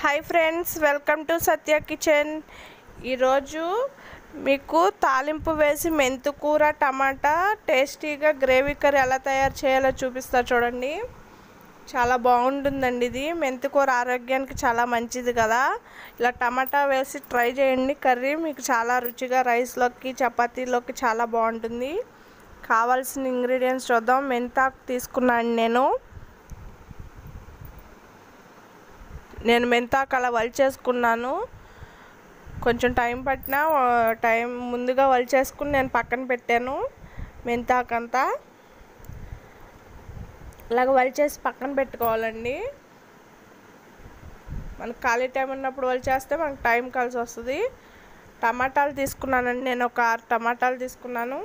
hi friends welcome to Satya kitchen ఈరోజు మీకు తాలింపు వేసి మెంతుకూర టమాటా టేస్టీగా గ్రేవీ కర్రీ ఎలా తయారు చేయాలో చూపిస్తా చూడండి చాలా బాగుంటుందండి ఇది మెంతికూర ఆరోగ్యానికి చాలా మంచిది కదా ఇలా టమాటా వేసి ట్రై చేయండి కర్రీ మీకు చాలా రుచిగా రైస్లోకి చపాతీలోకి చాలా బాగుంటుంది కావాల్సిన ఇంగ్రీడియంట్స్ చూద్దాం మెంతాకు తీసుకున్నాను నేను నేను మెంతాకు అలా వలిచేసుకున్నాను కొంచెం టైం పట్టినా టైం ముందుగా వలిచేసుకుని నేను పక్కన పెట్టాను మెంతాకు అంతా ఇలాగ వలిచేసి పక్కన పెట్టుకోవాలండి మనకు ఖాళీ టైం ఉన్నప్పుడు వలిచేస్తే మనకు టైం కలిసి వస్తుంది టమాటాలు తీసుకున్నానండి నేను ఒక ఆరు టమాటాలు తీసుకున్నాను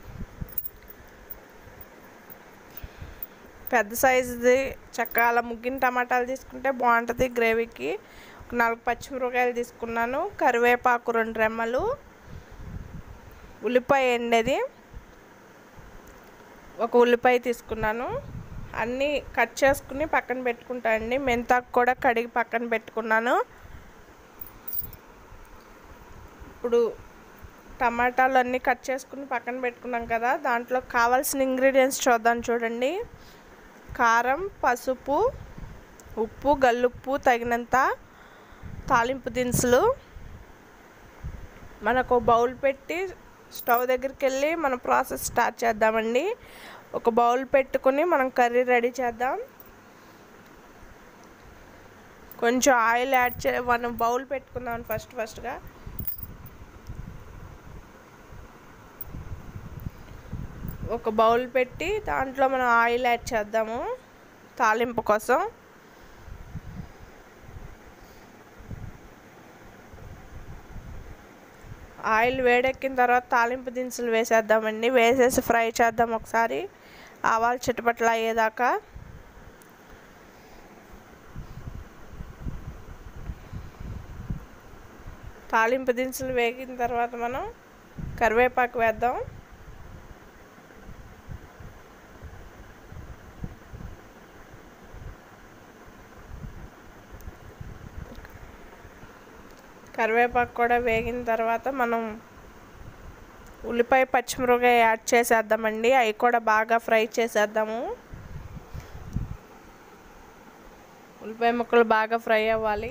పెద్ద సైజుది చక్కగా అలా ముగ్గిన టమాటాలు తీసుకుంటే బాగుంటుంది గ్రేవీకి ఒక నాలుగు పచ్చిమిరపకాయలు తీసుకున్నాను కరివేపాకు రెండు రెమ్మలు ఉల్లిపాయ ఎండేది ఒక ఉల్లిపాయ తీసుకున్నాను అన్నీ కట్ చేసుకుని పక్కన పెట్టుకుంటానండి మెంతాకు కూడా కడిగి పక్కన పెట్టుకున్నాను ఇప్పుడు టమాటాలు అన్నీ కట్ చేసుకుని పక్కన పెట్టుకున్నాం కదా దాంట్లో కావాల్సిన ఇంగ్రీడియంట్స్ చూద్దాం చూడండి కారం పసుపు ఉప్పు గల్లుప్పు తగినంత తాలింపు దినుసులు మనకు బౌల్ పెట్టి స్టవ్ దగ్గరికి వెళ్ళి మన ప్రాసెస్ స్టార్ట్ చేద్దామండి ఒక బౌల్ పెట్టుకుని మనం కర్రీ రెడీ చేద్దాం కొంచెం ఆయిల్ యాడ్ చే మనం బౌల్ పెట్టుకుందాం ఫస్ట్ ఫస్ట్గా ఒక బౌల్ పెట్టి దాంట్లో మనం ఆయిల్ యాడ్ చేద్దాము తాలింపు కోసం ఆయిల్ వేడెక్కిన తర్వాత తాలింపు దినుసులు వేసేద్దామండి వేసేసి ఫ్రై చేద్దాం ఒకసారి ఆవాలు చిటపట్లు అయ్యేదాకా తాలింపు దినుసులు వేగిన తర్వాత మనం కరివేపాకు వేద్దాం కరివేపాకు కూడా వేగిన తర్వాత మనం ఉల్లిపాయ పచ్చిమిరపకాయ యాడ్ చేసేద్దామండి అవి కూడా బాగా ఫ్రై చేసేద్దాము ఉల్లిపాయ ముక్కలు బాగా ఫ్రై అవ్వాలి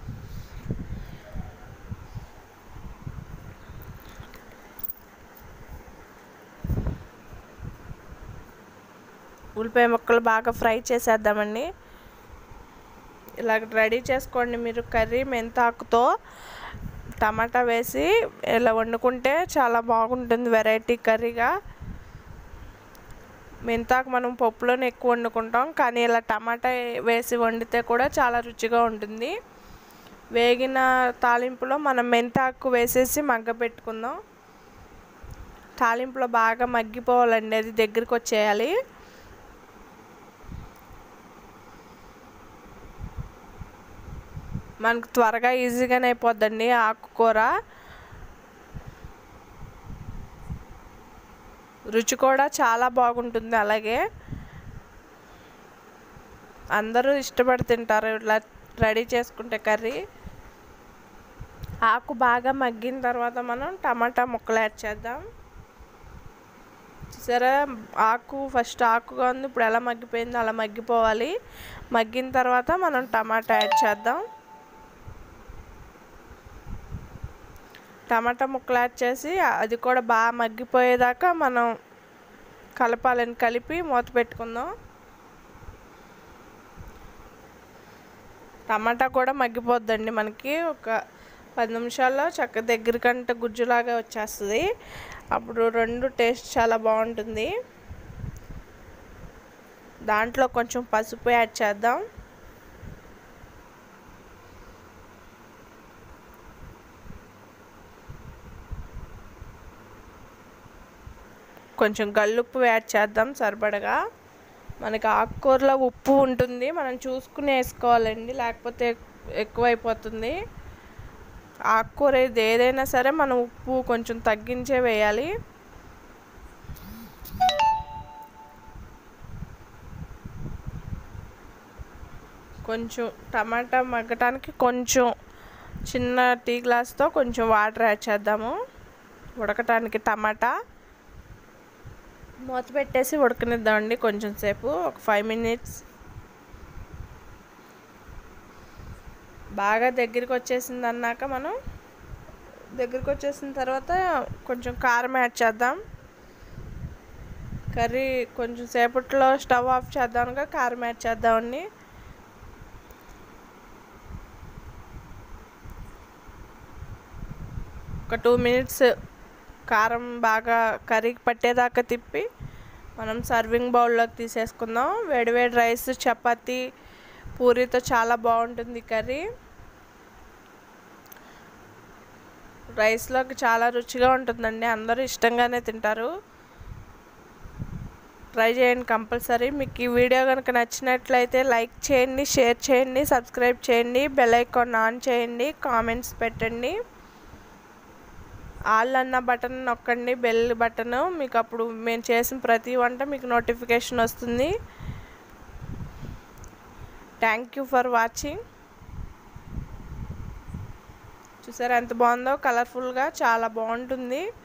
ఉల్లిపాయ ముక్కలు బాగా ఫ్రై చేసేద్దామండి ఇలాగ రెడీ చేసుకోండి మీరు కర్రీ మెంతాకుతో టమాటా వేసి ఇలా వండుకుంటే చాలా బాగుంటుంది వెరైటీ కర్రీగా మెంతాకు మనం పప్పులోనే ఎక్కువ వండుకుంటాం కానీ ఇలా టమాటా వేసి వండితే కూడా చాలా రుచిగా ఉంటుంది వేగిన తాలింపులో మనం మెంతాకు వేసేసి మగ్గ పెట్టుకుందాం తాలింపులో బాగా మగ్గిపోవాలండి అది దగ్గరికి వచ్చేయాలి మనకు త్వరగా ఈజీగానే అయిపోద్దండి ఆకుకూర రుచి కూడా చాలా బాగుంటుంది అలాగే అందరూ ఇష్టపడి తింటారు ఇట్లా రెడీ చేసుకుంటే కర్రీ ఆకు బాగా మగ్గిన తర్వాత మనం టమాటా ముక్కలు యాడ్ చేద్దాం సరే ఆకు ఫస్ట్ ఆకుగా ఉంది ఇప్పుడు ఎలా మగ్గిపోయిందో అలా మగ్గిపోవాలి మగ్గిన తర్వాత మనం టమాటా యాడ్ చేద్దాం టమాటా ముక్కలు యాడ్ చేసి అది కూడా బాగా మగ్గిపోయేదాకా మనం కలపాలని కలిపి మూత పెట్టుకుందాం టమాటా కూడా మగ్గిపోద్దండి మనకి ఒక పది నిమిషాల్లో చక్క దగ్గరికంటే గుజ్జులాగా వచ్చేస్తుంది అప్పుడు రెండు టేస్ట్ చాలా బాగుంటుంది దాంట్లో కొంచెం పసుపు యాడ్ చేద్దాం కొంచెం గల్లుప్పు యాడ్ చేద్దాం సరిపడగా మనకి ఆకుకూరలో ఉప్పు ఉంటుంది మనం చూసుకుని వేసుకోవాలండి లేకపోతే ఎక్కువైపోతుంది ఆకుకూర ఇది ఏదైనా సరే మనం ఉప్పు కొంచెం తగ్గించే వేయాలి కొంచెం టమాటా మగ్గటానికి కొంచెం చిన్న టీ గ్లాస్తో కొంచెం వాటర్ యాడ్ చేద్దాము ఉడకటానికి టమాటా మూత పెట్టేసి ఉడకనిద్దామండి కొంచెం సేపు ఒక ఫైవ్ మినిట్స్ బాగా దగ్గరికి వచ్చేసింది అన్నాక మనం దగ్గరికి వచ్చేసిన తర్వాత కొంచెం కారం యాడ్ చేద్దాం కర్రీ కొంచెం సేపట్లో స్టవ్ ఆఫ్ చేద్దామనగా కారం యాడ్ చేద్దామండి ఒక టూ మినిట్స్ కారం బాగా కర్రీకి పట్టేదాకా తిప్పి మనం సర్వింగ్ బౌల్లోకి తీసేసుకుందాం వేడివేడి రైస్ చపాతీ పూరితో చాలా బాగుంటుంది కర్రీ రైస్లోకి చాలా రుచిగా ఉంటుందండి అందరూ ఇష్టంగానే తింటారు ట్రై చేయండి కంపల్సరీ మీకు ఈ వీడియో కనుక నచ్చినట్లయితే లైక్ చేయండి షేర్ చేయండి సబ్స్క్రైబ్ చేయండి బెల్ ఐకాన్ ఆన్ చేయండి కామెంట్స్ పెట్టండి ఆల్ అన్న బటన్ నొక్కండి బెల్ బటన్ మీకు అప్పుడు మేము చేసిన ప్రతి వంట మీకు నోటిఫికేషన్ వస్తుంది థ్యాంక్ యూ ఫర్ వాచింగ్ చూసారా ఎంత బాగుందో కలర్ఫుల్గా చాలా బాగుంటుంది